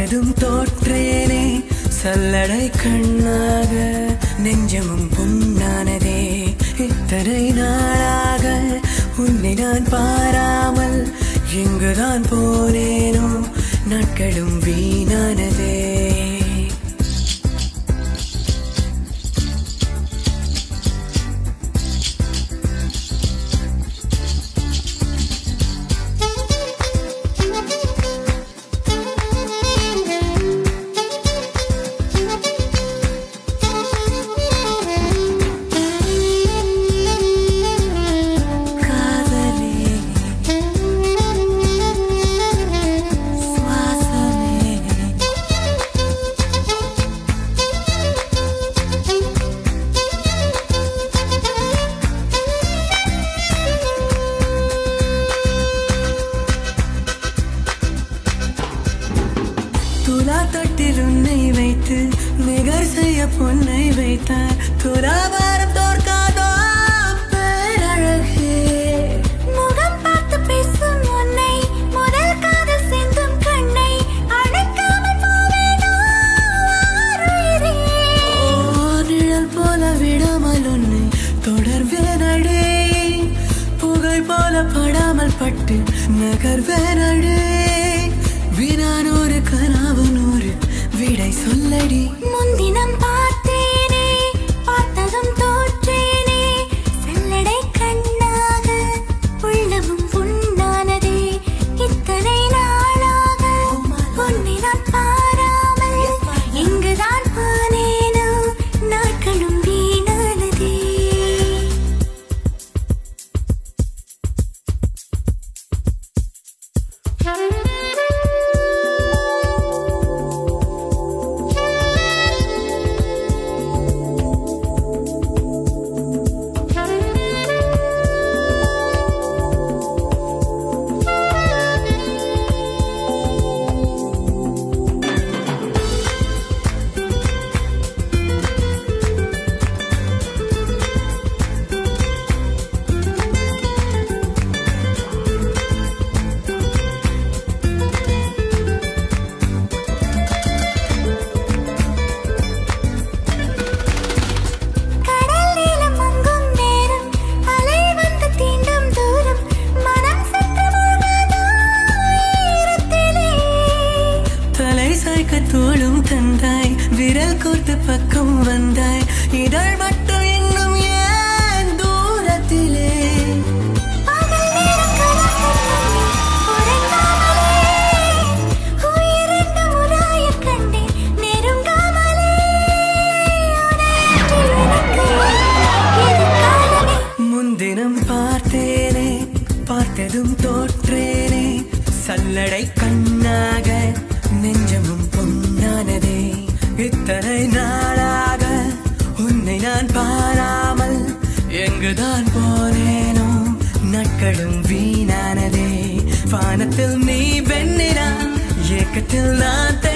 பார்த்ததும் தோற்றேனே சல்லடை கண்ணாக நெஞ்சமும் புண்ணானதே இத்தனை நாளாக உன்னை நான் பாராமல் எங்குதான் போனேனோ நாட்களும் வீணானதே காதலே சுவாசமே துலா தொட்டில் உன்னை வைத்து நிகர் செய்ய பொன்னை வைத்தார் துலாபாரம் தோற்காதோ பேரழகே முகம் பார்த்து பேசும் உன்னை முதல் காதல் சிந்தும் கண்ணை அணைக்காமல் போவேனோ ஆருயிரே. ஓ, நிழல் போல விடாமல் உன்னை தொடர்வேனடே புகை போல படாமல் பட்டு நகர்வேனடே வினானூறு கனாவு நூறு விடை சொல்லடி முன்தினம் பார்த்தேனே பார்த்ததும் தோற்றேனே செல்லடை கண்ணாக உள்ளமும் புண்ணானதே இத்தனை நாளாக உன்னை நான் பாராமல் எங்குதான் போனேனோ நாட்களும் வீணானதே கடல் நீளம் மங்கும் நேரம் அலை வந்து தீண்டும் தூரம் மனம் சற்று மூழ்காதோ ஈரத்திலே தலை சாய்க்க தோளும் தந்தாய் விரல் கோர்த்து பக்கம் வந்தாய் இதழ் மட்டும் இன்னும் ஏன் தூரத்திலே பகல் நேரம் கலக்கும் உறங்காமலே உயிரென்னும் உராயக் கண்டேன் நெருங்காமலே உனையன்றி எனக்கு எதிர்காலமே முன்தினம் பார்த்தேனே பார்த்ததும் தோற்றேனே சல்லடை கண்ணாக நெஞ்சமும் பொன்னானதே இத்தனை நாளாக உன்னை நான் பாராமல் எங்குதான் போனேனோ நாட்களும் வீணானதே வானத்தில் நீ வெண்ணிறா ஏக்கத்தில் நான்